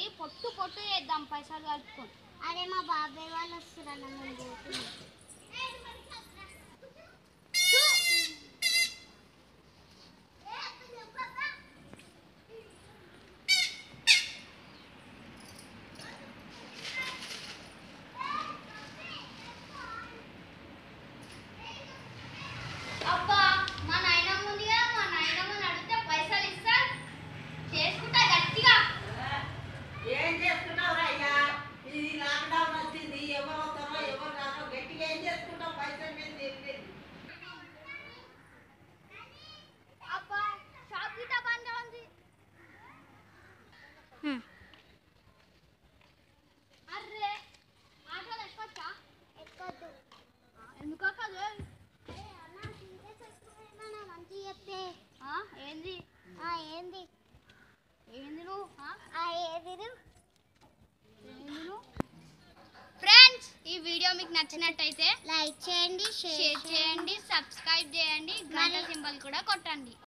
పొట్టు పొట్టు చేద్దాం పైసలు కలుపుకొని అరే మా బాబాయ్ వాళ్ళు వస్తున్నారు మేము పోతున్నాం అబ్బా మా నాయనమ్మ ఉంది కదా మా నాయనమ్మని అడిగితే పైసలు ఇస్తా చేసుకుంటా గట్టిగా ఏం చేస్తున్నావురా అయ్యా ఇది లాక్డౌన్ వచ్చింది ఎవరు వస్తారో ఎవరు రారో గట్టిగా ఏం చేసుకుంటావు పైసలు మీద తెలియదు అబ్బా షాప్ గిట్ట బంద్ ఉంది అర్రే ఆటోలో ఎక్కొచ్చా ఎక్కొద్దు ఎందుకు అక్కదు ఏ అన్న సీరియస్ ఎక్కువ మంచిగా చెప్తే ఆ, ఏంది ఆ ఏంది ఏంది నువ్వు ఆ? ఆ ఏది నువ్వు? ఏంది నువ్వు ఫ్రెండ్స్ ఈ వీడియో మీకు నచ్చినట్టయితే లైక్ చేయండి షేర్ చేయండి సబ్స్క్రైబ్ చేయండి గంట సింబల్ కూడా కొట్టండి